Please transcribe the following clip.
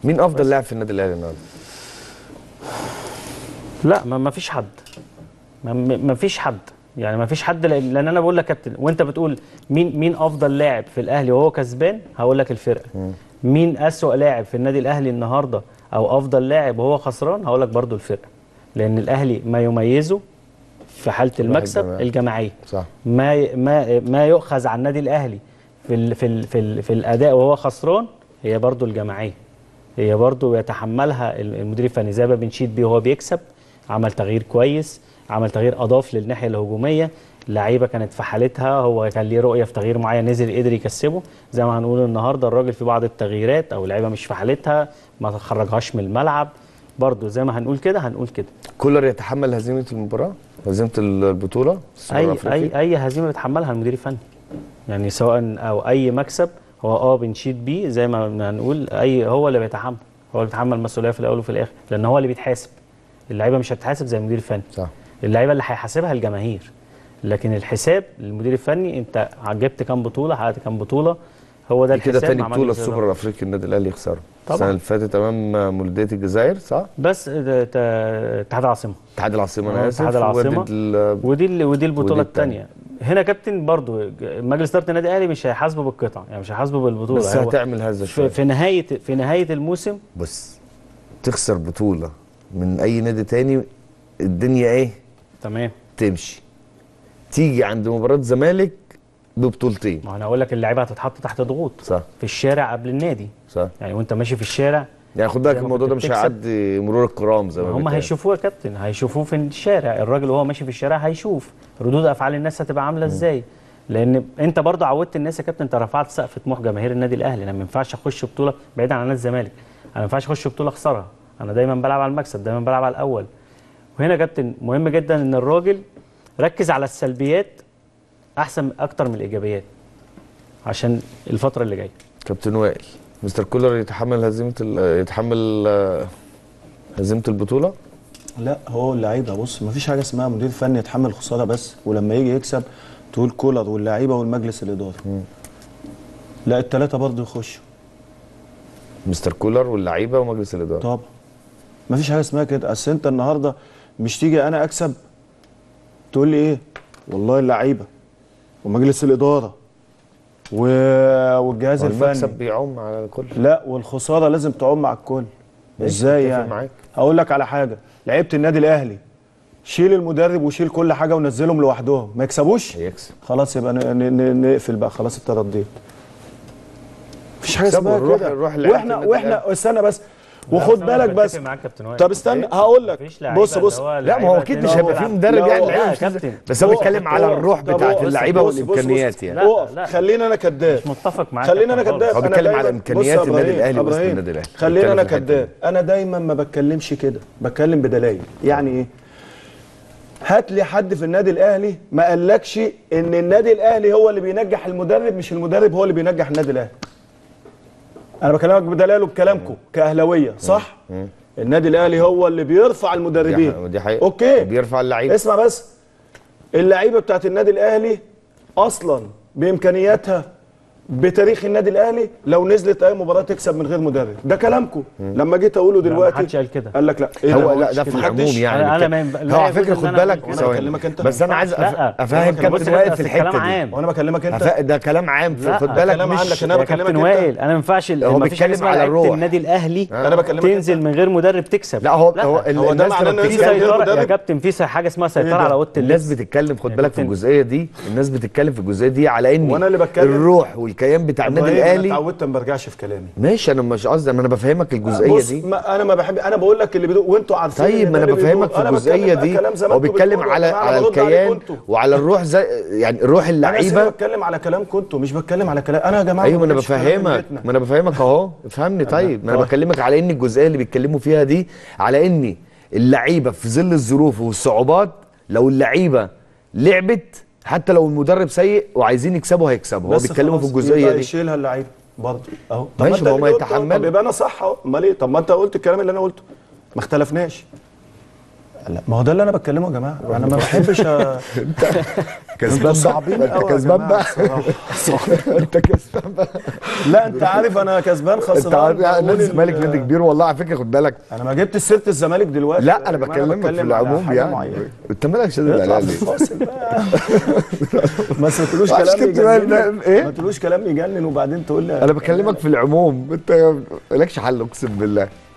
مين افضل لاعب في النادي الاهلي النهارده لا ما ما فيش حد ما, ما ما فيش حد يعني ما فيش حد لان لأن انا بقول لك كابتن وانت بتقول مين مين افضل لاعب في الاهلي وهو كسبان هقول لك الفرقه مين اسوأ لاعب في النادي الاهلي النهارده او افضل لاعب وهو خسران هقول لك برضو الفرقه لان الاهلي ما يميزه في حاله المكسب الجماعي. الجماعيه صح ما ما ما يؤخذ عن النادي الاهلي في ال في ال في, ال في الاداء وهو خسران هي برضو الجماعيه هي برضو يتحملها المدير الفني زي ما بنشيد بيه وهو بيكسب عمل تغيير كويس عمل تغيير اضاف للناحيه الهجوميه اللعيبه كانت في حالتها هو كان ليه رؤيه في تغيير معين نزل قدر يكسبه زي ما هنقول النهارده الراجل في بعض التغييرات او اللعيبه مش في حالتها ما خرجهاش من الملعب برضو زي ما هنقول كده هنقول كده كولر يتحمل هزيمه المباراه هزيمه البطوله السوبر اي الأفريقي؟ اي اي هزيمه بيتحملها المدير الفني يعني سواء او اي مكسب هو اه بنشيد بيه زي ما هنقول اي هو اللي بيتحمل هو اللي بيتحمل المسؤوليه في الاول وفي الاخر لان هو اللي بيتحاسب اللعيبه مش هتتحاسب زي المدير الفني صح اللعيبه اللي هيحاسبها الجماهير لكن الحساب للمدير الفني انت جبت كام بطوله حققت كام بطوله هو ده دي كده الحساب تاني مع بطوله مجلس السوبر الإدارة. الافريقي النادي الاهلي يخسره طبعاً. السنه اللي فاتت امام مولوديه الجزائر صح؟ بس ده- ده اتحاد العاصمه اتحاد العاصمه آه، انا اسف اتحاد العاصمة. ودي ال- ودي ال- ودي البطوله ودي التانية. الثانيه هنا كابتن برضو مجلس اداره النادي الاهلي مش هيحاسبه بالقطع يعني مش هيحاسبه بالبطوله بس هو هتعمل هذا في, شويه في نهايه في نهايه الموسم بص تخسر بطوله من اي نادي تاني الدنيا ايه تمام تمشي تيجي عند مباراه زمالك ببطولتين ما انا هقول لك اللعيبه هتتحط تحت ضغوط صح في الشارع قبل النادي صح يعني وانت ماشي في الشارع يعني خد بالك زي ما الموضوع كنت ده مش بتكسب. هيعدي مرور الكرام زي ما هم بيتقال. هيشوفوه يا كابتن هيشوفوه في الشارع الراجل وهو ماشي في الشارع هيشوف ردود افعال الناس هتبقى عامله ازاي لان انت برضو عودت الناس يا كابتن انت رفعت سقف طموح جماهير النادي الاهلي انا ما ينفعش اخش بطوله بعيد عن نادي الزمالك انا ما ينفعش اخش بطوله اخسرها انا دايما بلعب على المكسب دايما بلعب على الاول وهنا يا كابتن مهم جدا ان الراجل ركز على السلبيات احسن اكتر من الايجابيات عشان الفتره اللي جايه كابتن وائل مستر كولر يتحمل هزيمه ال- يتحمل آه، هزيمه البطوله لا هو اللعيبه بص مفيش حاجه اسمها مدير فني يتحمل خساره بس ولما يجي يكسب تقول كولر واللعيبه والمجلس الاداري لا الثلاثه برضه يخشوا مستر كولر واللعيبه ومجلس الاداره طبعا مفيش حاجه اسمها كده اصل انت النهارده مش تيجي انا اكسب تقول لي ايه والله اللعيبه ومجلس الاداره و... والجهاز المكسب الفني بيعم على الكل لا والخساره لازم تعم على الكل ماشي، ازاي متفق يعني معاك. هقول لك على حاجه لعيبه النادي الاهلي شيل المدرب وشيل كل حاجه ونزلهم لوحدهم ما يكسبوش هيكسب خلاص يبقى ن- ن- ن- نقفل بقى خلاص انت رديت مفيش حاجه يكسبوا، اسمها نروح- كده نروح لعيبة واحنا النادي واحنا استنى بس وخد لا، أصل أنا بالك بس بتفق معاك كابتن وائل. طب استنى إيه؟ هقول لك مفيش لعيبة بص بص اللي هو لا ما هو اللعيبة اكيد اللي مش هو هيبقى في بيلعب. مدرب لا، يعني هو- لعيبة لا، مش كابتن. بس هو اقف، بيتكلم على اقف. الروح طب بتاعت اقف، اللعيبه بص- بص- والامكانيات بص- يعني لا، اقف لا. خلينا انا كداب مش متفق معاك خلينا انا كابتن كداب خالص. هو أنا بيتكلم دايماً- على إمكانيات بص يا النادي إبراهيم، الأهلي واسم إبراهيم، النادي الأهلي. خلينا بيتكلم انا في الحتة كداب انا دايما ما بتكلمش كده بتكلم بدلائل يعني ايه هات لي حد في النادي الاهلي ما قالكش ان النادي الاهلي هو اللي بينجح المدرب مش المدرب هو اللي بينجح النادي الاهلي انا بكلمك بدلائل وبكلامكم كاهلاويه صح النادي الاهلي هو اللي بيرفع المدربين دي حقيقة اوكي بيرفع اللعيبه اسمع بس اللعيبه بتاعت النادي الاهلي اصلا بامكانياتها بتاريخ النادي الاهلي لو نزلت اي مباراه تكسب من غير مدرب ده كلامكم لما جيت اقوله لا، دلوقتي محدش قال كده. قال لك لا إيه هو ده؟ لا ده في محدش- العموم يعني أنا- أنا بيتكلم. ما ينب- لا هو على يجوز فكره إن خد أنا بالك أقول- وأنا ثواني. بكلمك أنت. بس انا عايز لا. أف- افهم بص كابتن يا وائل كابتن، في أصل الكلام الحته دي عام. وانا بكلمك انت أف- ده كلام عام لا، خد ده بالك كلام مش عندك، أنا يا بكلمك كابتن أنت. وائل انا ما ينفعش ال- هو ما فيش حاجه بيتكلم اسمها على لعيبه الروح. النادي الاهلي أنا بكلمك تنزل من غير مدرب تكسب لا هو لا. هو هو ده الناس معناه لما إنه في ينزل من غير بتتكلم سيطره يا مدرب؟ كابتن في س- حاجه اسمها سيطره ده؟ على اوضه الناس اللبس بتتكلم خد يا بالك في كابتن. الجزئيه دي الناس بتتكلم في الجزئيه دي على ان وأنا اللي بتكلم. الروح والكيان بتاع النادي إبراهيم، أنا الاهلي اتعودت ما برجعش في كلامي ماشي انا مش قصدي انا بفهمك الجزئيه بص دي ما انا ما بحب انا بقول لك اللي بيدوق وانتوا عارفين طيب إن ما ده انا اللي بيدوق. بفهمك في أنا الجزئيه بتكلم دي كلام زي ما هو انتوا بيتكلم بتقولوا. على يا جماعة، على أنا برد عليكم الكيان انتوا. وعلى الروح زي يعني روح انا سيبك اللعيبه بتكلم على كلامكم انتوا مش بتكلم على كلام انا يا جماعه ايوه ما انا بقولش كلام بفهمك بيتنا. ما انا بفهمك اهو افهمني طيب ما انا طيب. بكلمك على ان الجزئيه اللي بيتكلموا فيها دي على ان اللعيبه في ظل الظروف والصعوبات لو اللعيبه لعبت حتى لو المدرب سيء وعايزين يكسبوا هيكسبوا هو بس بيتكلموا في خلاص، الجزئيه يبقى دي يشيلها اللعيبه برضه اهو طب ماشي، أنت ما هو ما اللي قلته، يتحمل. طب يبقى انا صح اهو امال ايه طب ما انت قلت الكلام اللي انا قلته ما اختلفناش لا ما هو ده اللي انا بتكلمه يا جماعه انا ما بحبش أ... كسبان انتوا صعبين بقى قوي انت يا كسبان جماعة بقى الصراحة. انت كسبان بقى لا انت عارف انا كسبان خسران انت عارف يعني بقول نادي ال- الزمالك نادي كبير والله على فكره خد بالك انا ما جبت سيره الزمالك دلوقتي لا انا يا جماعة، بكلمك في بتكلم على العموم حاجة يعني معينة. انت مالك شادد اطلع عليا في ليه؟ الفاصل بقى ما تقولوش عشان كلام كده يجنن بقى- ايه؟ ما تقولوش كلام يجنن وبعدين تقول لي انا بكلمك في العموم انت مالكش حل اقسم بالله